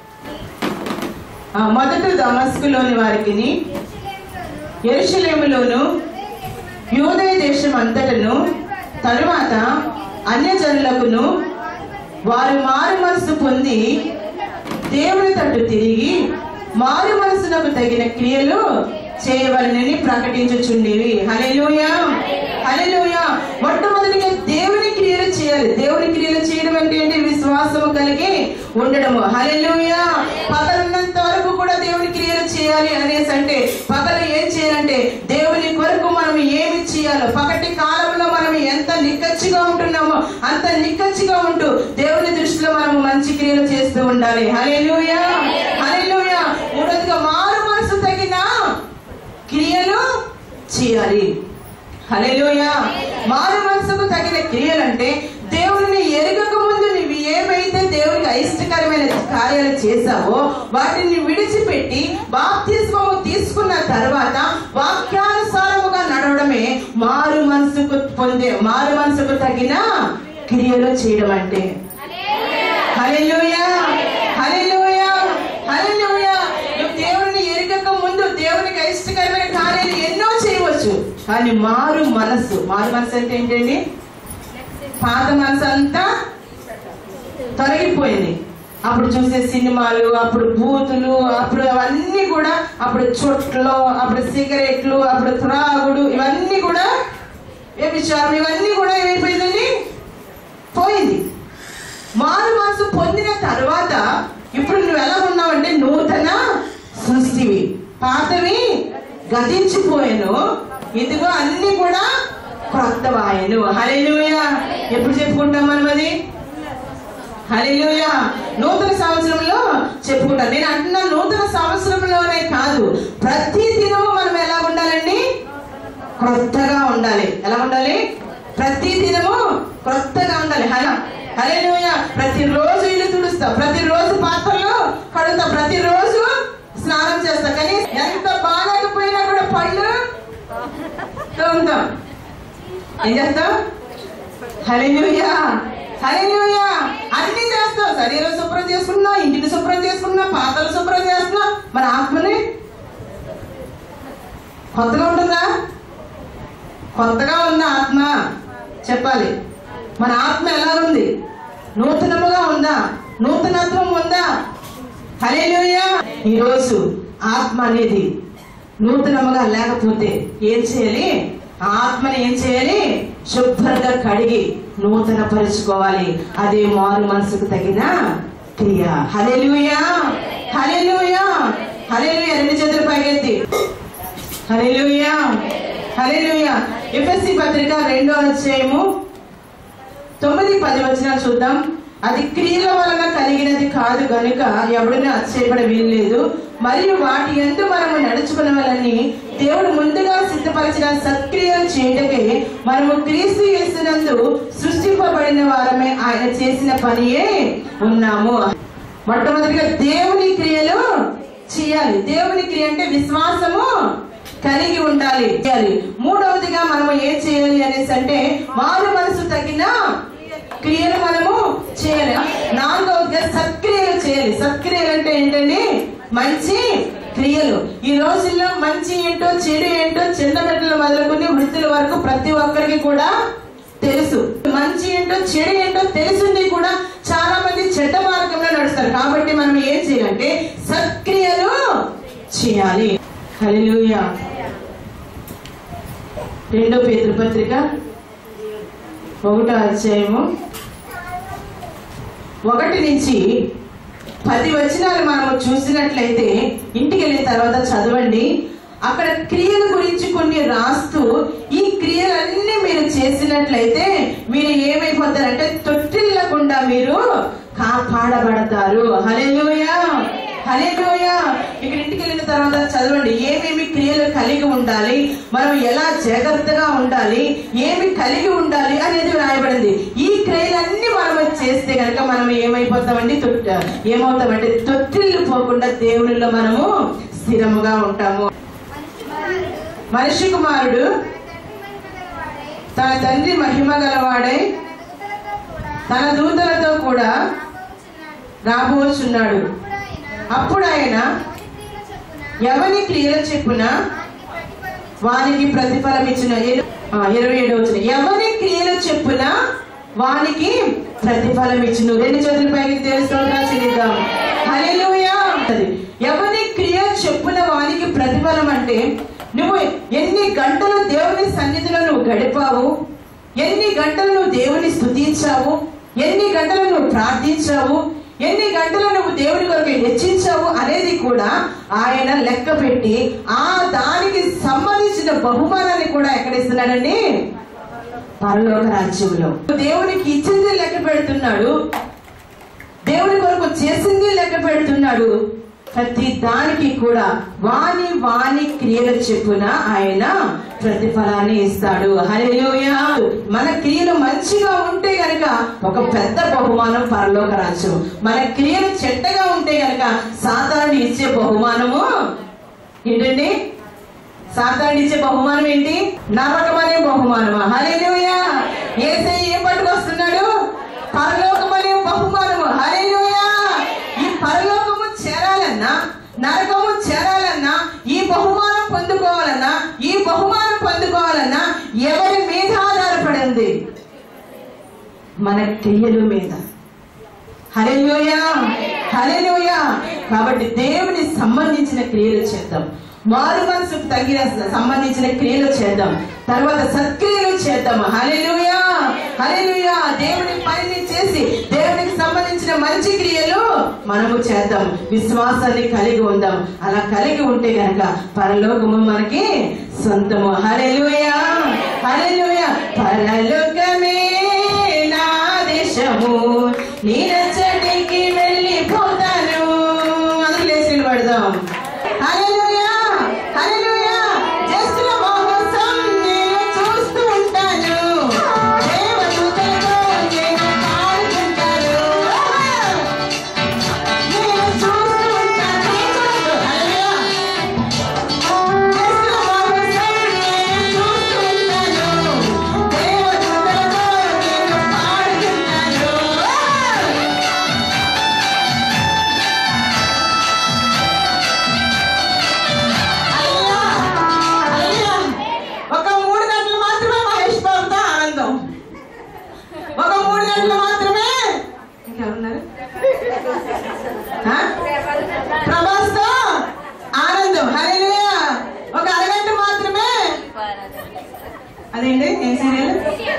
మొదట దమస్కులోని వారికి ఎరుషలేములోను యూదయ దేశం అంతటను తరువాత అన్యజనులకును వారు మారు మనసు పొంది దేవుని తట్టు తిరిగి మారు మనసునకు తగిన క్రియలు చేయవలనని ప్రకటించుచుండేవి హల్లెలూయా హల్లెలూయా మొట్టమొదటిగా దేవుని క్రియలు చేయాలి దేవుని క్రియలు చేయడం అంటే ఏంటి విశ్వాసము కలిగి ఉండడము హల్లెలూయా పగలున్నంత వరకు కూడా దేవుని క్రియలు చేయాలి అనేసి అంటే పగలు ఏం చేయాలంటే దేవుని కొరకు మనం ఏమి చేయాలో పగటి కాలంలో మనం ఎంత నిక్కచ్చిగా ఉంటున్నామో అంత నిక్కచ్చిగా ఉంటూ దేవుని దృష్టిలో మనం మంచి క్రియలు చేస్తూ ఉండాలి హల్లెలూయా హల్లెలూయా మూడోదిగా మారు మనసు తగిన క్రియలు చేయాలి హల్లెలూయా మారు మనసుకు తగిన క్రియలు అంటే దేవుడిని ఎరగక ముందు నువ్వు ఏమైతే దేవుడికి అయిష్టకరమైన కార్యాలు చేశావో వాటిని విడిచిపెట్టి బాప్తిస్మము తీసుకున్న తర్వాత వాక్యానుసారముగా నడవడమే మారు మనసుకు పొందే మారు మనసుకు తగిన క్రియలు చేయడం అంటే హల్లెలూయా హల్లెలూయా హల్లెలూయా నువ్వు దేవుడిని ఎరగక ముందు దేవునికి ఇష్టకరమైన కార్యాలు ఎన్నో చేయవచ్చు కానీ మారు మనసు మారు మనసు అంటే ఏంటండి పాత మనసు అంతా తొలగిపోయింది అప్పుడు చూసే సినిమాలు అప్పుడు బూతులు అప్పుడు అవన్నీ కూడా అప్పుడు చుట్లు అప్పుడు సిగరెట్లు అప్పుడు త్రాగుడు ఇవన్నీ కూడా వ్యభిచారం ఇవన్నీ కూడా ఏమైపోయిందండి పోయింది మారు మనసు పొందిన తర్వాత ఇప్పుడు నువ్వు ఎలా ఉన్నావంటే నూతన సృష్టివి పాతవి గతించిపోయాను ఇదిగో అన్ని కూడా క్రొత్తవాయను హల్లెలూయా ఎప్పుడు చెప్పుకుంటాం మనం అది హల్లెలూయా నూతన సంవత్సరంలో చెప్పుకుంటాం నేను అంటున్నా నూతన సంవత్సరంలోనే కాదు ప్రతి దినము మనం ఎలా ఉండాలండి క్రొత్తగా ఉండాలి ఎలా ఉండాలి ప్రతి దినము క్రొత్తగా ఉండాలి హలో హల్లెలూయా ప్రతిరోజు ఇల్లు తుడుస్తా ప్రతిరోజు పాత్రలు కడుగుతా ప్రతిరోజు స్నానం చేస్తా కానీ ఎంత బాగాకపోయినా కూడా పళ్ళు తోముతాం ఏం చేస్తాం హల్లెలూయా హల్లెలూయా అన్ని చేస్తాం శరీరం శుభ్రం చేసుకున్నా ఇంటిని శుభ్రం చేసుకున్నా పాత్రలు శుభ్రం చేస్తున్నా మన ఆత్మని కొత్తగా ఉంటుందా కొత్తగా ఉన్న ఆత్మ చెప్పాలి మన ఆత్మ ఎలా ఉంది నూతనముగా ఉందా నూతనత్వం ఉందా హల్లెలూయా ఈరోజు ఆత్మ అనేది నూతనముగా లేకపోతే ఏం చేయాలి ఆ ఆత్మని ఏం చేయాలి శుభ్రంగా కడిగి నూతన పరుచుకోవాలి అదే మారు మనసుకు తగిన క్రియ హల్లెలూయా హల్లెలూయా హల్లెలూయా రెండు చేతులు పైకెత్తి హల్లెలూయా హల్లెలూయా ఎఫ్ఎస్సి పత్రిక రెండో అధ్యాయము తొమ్మిది పది వచ్చిన చూద్దాం అది క్రియల వలన కలిగినది కాదు గనుక ఎవడనే అతిశయపడ వీల్లేదు మరియు వాటి ఎందు మనము నడుచుకునవలని దేవుడు ముందుగా సిద్ధపరిచిన సత్క్రియలు చేయటకే మనము క్రీస్తు యేసునందు సృష్టింపబడిన వారమే ఆయన చేసిన పనియే ఉన్నాము మొట్టమొదటిగా దేవుని క్రియలు చేయాలి దేవుని క్రియ అంటే విశ్వాసము కలిగి ఉండాలి చేయాలి మూడవదిగా మనము ఏం చేయాలి అనేసి అంటే మారు మనసు తగిన క్రియలు మనము చేయాలి నాలుగవదిగా సత్క్రియలు చేయాలి సత్క్రియలు అంటే ఏంటండి మంచి క్రియలు ఈ రోజుల్లో మంచి ఏంటో చెడు ఏంటో చిన్న బిడ్డలు మొదలుకొని వృద్ధుల వరకు ప్రతి ఒక్కరికి కూడా తెలుసు మంచి ఏంటో చెడు ఏంటో తెలుసుండి కూడా చాలా మంది చెడ్డ మార్గంలో నడుస్తారు కాబట్టి మనం ఏం చేయాలంటే సత్క్రియలు చేయాలి హల్లెలూయా రెండో పేతురు పత్రిక ఒకటో అధ్యాయము ఒకటి నుంచి పది వచనాలు మనము చూసినట్లయితే ఇంటికి వెళ్ళిన తర్వాత చదవండి అక్కడ క్రియల గురించి కొన్ని రాస్తూ ఈ క్రియలన్నీ మీరు చేసినట్లయితే మీరు ఏమైపోతారంటే తొట్టిల్లకుండా మీరు కాపాడబడతారు హల్లెలూయా హల్లెలూయా ఇక్కడ ఇంటికి వెళ్ళిన తర్వాత చదవండి ఏమేమి క్రియలు కలిగి ఉండాలి మనం ఎలా జాగ్రత్తగా ఉండాలి ఏమి కలిగి ఉండాలి అనేది రాయబడింది ఈ క్రియలన్నీ మనం చేస్తే కనుక మనం ఏమైపోతామండి తొట్ట ఏమవుతామంటే తొట్టిల్లు పోకుండా దేవునిలో మనము స్థిరముగా ఉంటాము మనిషి కుమారుడు తన తండ్రి మహిమ గలవాడై తన దూతలతో కూడా రాబోచున్నాడు అప్పుడు ఆయన ఎవరి క్రియల చెప్పున వానికి ప్రతిఫలం ఇచ్చిన ఇర- ఆ, ఇరవై ఏడు వచ్చిన ఎవరి క్రియల చెప్పున వానికి ప్రతిఫలం ఇచ్చును రెండు చేతుల పైకి తెలుసుకోవడం చెల్లిద్దాం హల్లెలూయా అంటది. ఎవరి క్రియ చెప్పున వానికి ప్రతిఫలం అంటే నువ్వు ఎన్ని గంటలు దేవుని సన్నిధిలో నువ్వు గడిపావు ఎన్ని గంటలు నువ్వు దేవుని స్తుతించావు ఎన్ని గంటలు నువ్వు ప్రార్థించావు ఎన్ని గంటలు నువ్వు దేవుని కొరకు హెచ్చించావు అనేది కూడా ఆయన లెక్క పెట్టి ఆ దానికి సంబంధించిన బహుమానాన్ని కూడా ఎక్కడ ఇస్తున్నాడండి పరలోక రాజ్యంలో దేవునికి ఇచ్చింది లెక్క పెడుతున్నాడు దేవుని కొరకు చేసింది లెక్క పెడుతున్నాడు ప్రతి దానికి కూడా వాని వాని క్రియల చెప్పున ఆయన ప్రతిఫలాన్ని ఇస్తాడు హల్లెలూయా మన క్రియలు మంచిగా ఉంటే గనక ఒక పెద్ద బహుమానం పరలోక రాజ్యం మన క్రియలు చెడ్డగా ఉంటే గనక సాధారణ ఇచ్చే బహుమానము ఏంటండి సాతాను ఇచ్చే బహుమానం ఏంటి నరకం అనే బహుమానమా హల్లెలూయా ఏసై ఏం పట్టుకొస్తున్నాడు పరలోకం అనే బహుమానము హల్లెలూయా ఈ పరలోకము చేరాలన్నా నరకము చేరాలన్నా ఈ బహుమానం పొందుకోవాలన్నా ఈ బహుమానం పొందుకోవాలన్నా ఎవరి మీద ఆధారపడింది మన క్రియల మీద హల్లెలూయా హల్లెలూయా కాబట్టి దేవుని సంబంధించిన క్రియలు చేద్దాం మారు మనసుకు తగిన సంబంధించిన క్రియలు చేద్దాం తర్వాత సత్క్రియలు చేద్దాం హల్లెలూయా హల్లెలూయా దేవుని పనిని చేసి దేవునికి సంబంధించిన మంచి క్రియలు మనము చేద్దాం విశ్వాసాన్ని కలిగి ఉందాం అలా కలిగి ఉంటే గనక పరలోకము మనకి సొంతము హల్లెలూయా హల్లెలూయా పరలోకమే నా దేశము నీ రచడికి వెళ్ళిపోతాను అందరూ లేచి నిలబడదాం హల్లెలూయా హల్లెలూయా జస్టుల మహోత్సవం నేను చూస్తూ ఉంటాను దేవదూతలతో నేను పాడుకుంటాను నేను చూస్తూ ఉంటాను హల్లెలూయా జస్టుల మహోత్సవం నేను చూస్తూ ఉంటాను దేవదూతలతో నేను పాడుకుంటాను అయ్యా! అయ్యా! ఒక మూడు గంటలు మాత్రమే మహేష్ బాబుతో ఆనందం ఒక మూడు గంటలు మాత్రమే ఇంకెవరున్నారు ఆ? ప్రభాస్తో ఆనందం హల్లెలూయా ఒక అరగంట మాత్రమే అదేంటి ఏం సీరియల్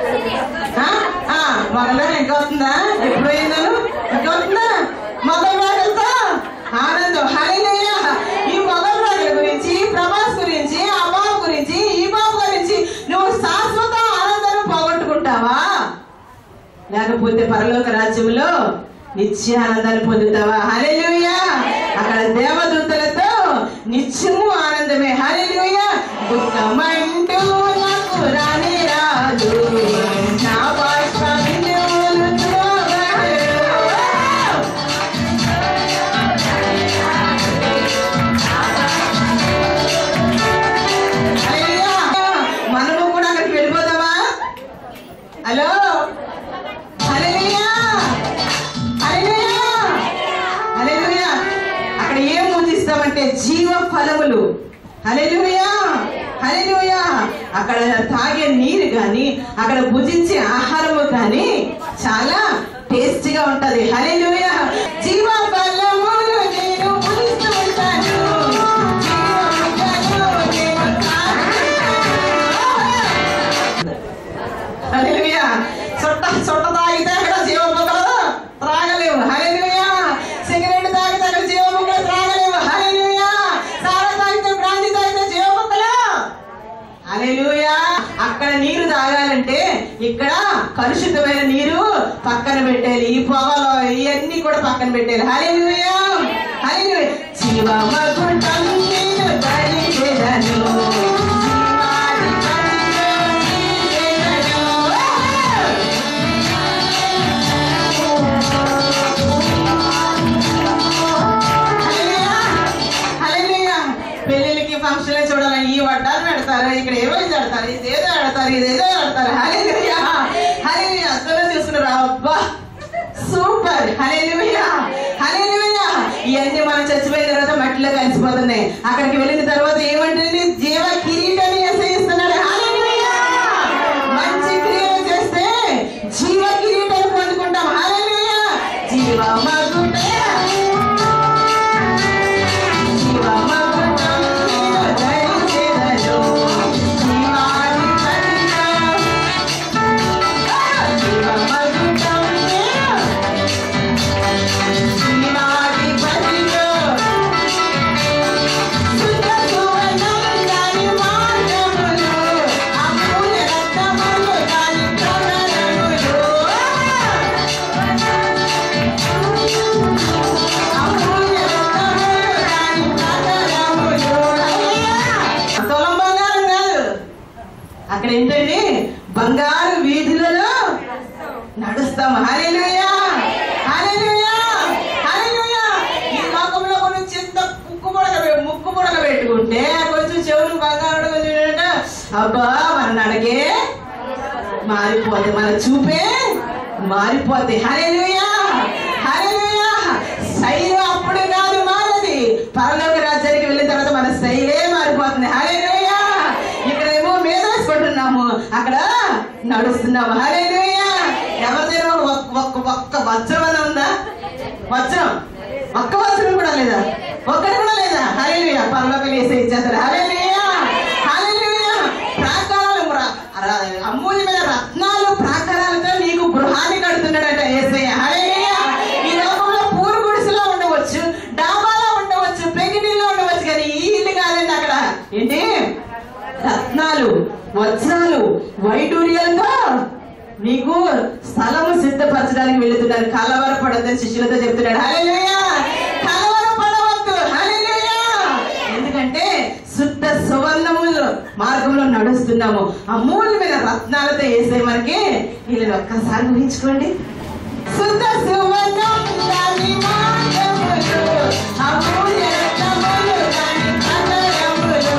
మొదలు ఇంకా వస్తుందా ఎప్పుడు పోయిందాను ఇంకా వస్తుందా మొదలు రాగలతో ఆనందం హల్లెలూయా ఈ మొదలు రాగల గురించి ప్రభాస్ గురించి ఆ బాబు గురించి ఈ బాబు గురించి నువ్వు శాశ్వత ఆనందాన్ని పోగొట్టుకుంటావా లేకపోతే పరలోక రాజ్యంలో నిత్య ఆనందాన్ని పొందుతావా హల్లెలూయా అక్కడ దేవదూతలతో నిత్యము ఆనందమే హల్లెలూయా దుఃఖమంటూ నాకు రాని రాదు నా బాష్ప బిందువులు త్రోవడు. హల్లెలూయా. మనము కూడా అక్కడికి వెళ్ళిపోదామా హలో హల్లెలూయా హల్లెలూయా హల్లెలూయా అక్కడ ఏం ముందిస్తామంటే జీవ ఫలములు హల్లెలూయా హల్లెలూయా అక్కడ తాగే నీరు గాని అక్కడ భుజించే ఆహారము గాని చాలా టేస్టీగా ఉంటది హల్లెలూయా జీవ ఫలములు నేను భుజిస్తూ ఉంటాను జీవ ఫలములు నేను తాగుతుంటాను. హల్లెలూయా చుట్ట చుట్ట తాగితే అక్కడ జీవముఖలు త్రాగలేవు హల్లెలూయా సిగరెట్ తాగితే అక్కడ జీవముఖలు త్రాగలేవు హల్లెలూయా సారా తాగితే బ్రాంతి తాగితే జీవముఖలు హల్లెలూయా అక్కడ నీరు తాగాలంటే ఇక్కడ కలుషితమైన నీరు పక్కన పెట్టాలి ఈ పొగలో ఇవన్నీ కూడా పక్కన పెట్టాలి హల్లెలూయా హల్లెలూయా జీవమగుండం నేను ధరించెదను. జీవాది కన్నులు తీసెదను. హల్లెలూయా! హల్లెలూయా! పెళ్ళిళ్ళకి ఫంక్షన్ చూడాలని ఈ వడ్డాలు పెడతారు ఇక్కడ ఏమో ఇది పెడతారు ఇదేదో పెడతారు ఇదేదో పెడతారు హల్లెలూయా హల్లెలూయా అసలు చూసుకున్నారు అబ్బా సూపర్ హల్లెలూయా హల్లెలూయా ఇవన్నీ మనం చచ్చిపోయిన తర్వాత మట్టిలో కలిసిపోతున్నాయి అక్కడికి వెళ్ళిన తర్వాత ఏమంటుంది జీవ కిరీటాన్ని ఎసయిస్తున్నాడు హల్లెలూయా మంచి క్రియలు చేస్తే జీవ కిరీటాన్ని పొందుకుంటాం హల్లెలూయా జీవ మగుట జీవమగుటం నేను ధరించెదను. జీవాది కన్నులు. జీవమగుటం నేను జీవాది కన్నులు. శుద్ధ సువర్ణం దాని మార్గములు. అమూల్య రత్నములు దాని ప్రవరములు. తులం బంగారం కాదు అక్కడ ఏంటండి బంగారు వీధులలో నడుస్తాం హల్లెలూయా హల్లెలూయా హల్లెలూయా ఈ లోకంలో కొన్ని చింత ముక్కు పొడక పె- ముక్కు పొడక పెట్టుకుంటే కొంచెం చెవులు బంగారు కొంచెం ఏంటంటే, అబ్బా మన నడకే మారిపోతే మన చూపే మారిపోతే హల్లెలూయా హల్లెలూయా శైలి అప్పుడు కాదు మారది పరలోక రాజ్యానికి వెళ్ళిన తర్వాత మన శైలే మారిపోతుంది హల్లెలూయా ఇక్కడేమో మీద వేసుకుంటున్నాము అక్కడ నడుస్తున్నాము హల్లెలూయా ఎవరిదైనా ఒక్క ఒక్క ఒక్క వజ్రం ఉందా వచనం ఒక్క వచనం కూడా లేదా ఒక్కటి కూడా లేదా హల్లెలూయా పరలోక వేసి ఇచ్చేస్తారు హల్లెలూయా హల్లెలూయా ప్రాకారాలు ర- ర- అమూల్యమైన రత్నాలు ప్రాకారాలతో నీకు గృహాన్ని కడుతున్నాడట ఏసయ్య హల్లెలూయా ఈ లోకంలో పూరు గుడిసెలో ఉండవచ్చు డాబాలో ఉండవచ్చు పెగిడిలో ఉండవచ్చు కానీ ఈ ఇల్లు కాదండి అక్కడ ఏంటి రత్నాలు వజ్రాలు వైడూర్యాలతో నీకు స్థలము సిద్ధపరచడానికి వెళుతున్నారు కలవరపడద్దని శిష్యులతో చెప్తున్నాడు హల్లెలూయా కలవరపడవద్దు హల్లెలూయా ఎందుకంటే శుద్ధ సువర్ణములు మార్గంలో నడుస్తున్నాము అమూల్యమైన రత్నాలతో వేసే మనకి వీళ్ళని ఒక్కసారి ఊహించుకోండి శుద్ధ సువర్ణం దాని మార్గములు అమూల్య రత్నములు దాని కదలములు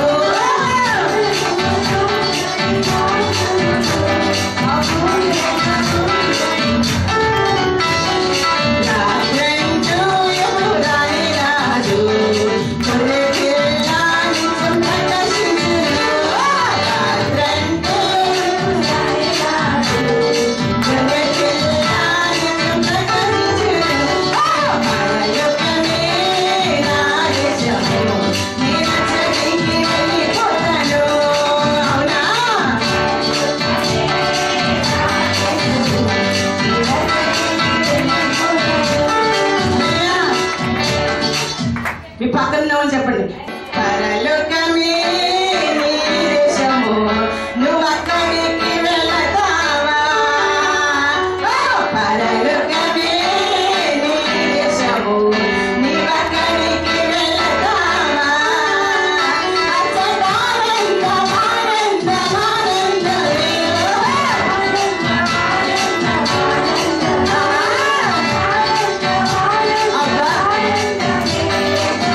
రాజంటూ ఎప్పుడాని రాజు కొరకేలాని చుండకశిశులు రాజంటూ ఎప్పుడాని రాజు కొరకేలాని చుండకశిశులు మరయుగమే నా దేశము నేను చదివి వెళ్ళిపోతాను అవునా మీ పక్కన ఉన్న వాళ్ళు చెప్పండి పరలోకమే నీ దేశము, నువ్వు అక్కడికి వెళతావా? ఓ, పరలోకమే నీ దేశము, నీవు అక్కడికి వెళతావా? అచ్చటానంద, ఆనంద, ఆనందమే. అబ్బా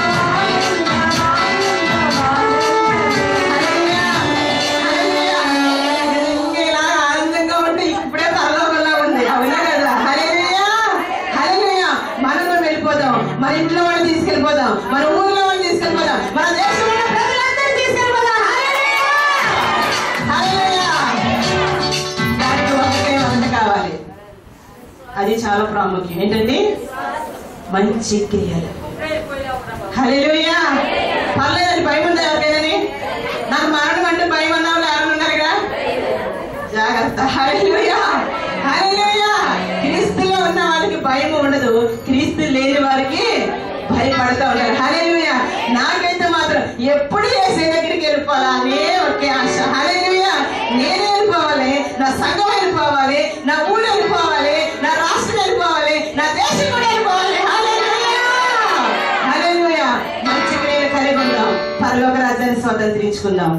ఇలా ఆనందంగా ఉంటే ఇప్పుడే పరలోకంలో ఉంది అవునా కదా హల్లెలూయా హల్లెలూయా మనము వెళ్ళిపోదాం మన ఇంట్లో వాళ్ళని తీసుకెళ్ళిపోదాం మన ఊర్లో వాళ్ళని తీసుకెళ్ళిపోదాం మన దేశంలో ఉన్న ప్రజలందరినీ తీసుకెళ్ళిపోదాం హల్లెలూయా హల్లెలూయా దానికి ఒకటే వంట కావాలి అది చాలా ప్రాముఖ్యం ఏంటండి మంచి క్రియలు హల్లెలూయా పర్లేదండి భయం ఉందా ఎవరికైనా నాకు మరణం అంటే భయం అన్న వాళ్ళు ఎవరైనా ఉన్నారు ఇక్కడ జాగ్రత్త హల్లెలూయా హల్లెలూయా క్రీస్తులో ఉన్న వారికి భయం ఉండదు క్రీస్తు లేని వారికి భయపడతా ఉంటారు హల్లెలూయా నాకైతే మాత్రం ఎప్పుడు ఏసే దగ్గరికి వెళ్ళిపోవాలా అనే ఒకే ఆశ హల్లెలూయా నేను వెళ్ళిపోవాలి నా సంఘం వెళ్ళిపోవాలి నా ఊరు వెళ్ళిపోవాలి నా రాష్ట్రం వెళ్ళిపోవాలి నా దేశం కూడా వెళ్ళిపోవాలి హల్లెలూయా హల్లెలూయా మంచి క్రియలు కలిగి ఉందాం పరలోక రాజ్యాన్ని స్వతంత్రించుకుందాం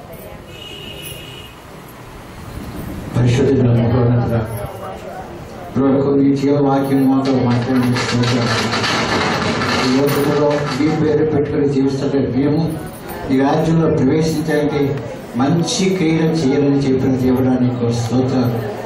పరిశుద్ధుల మహోన్నతుల ప్రభువుకు నీ జీవ వాక్యం మాతో మాట్లాడి ఈ లోకంలో మీ పేరు పెట్టుకుని జీవిస్తుంటే మేము ఈ రాజ్యంలో ప్రవేశించాలంటే మంచి క్రియలు చేయాలని చెప్పిన దేవుడానికి స్తోత్రాలు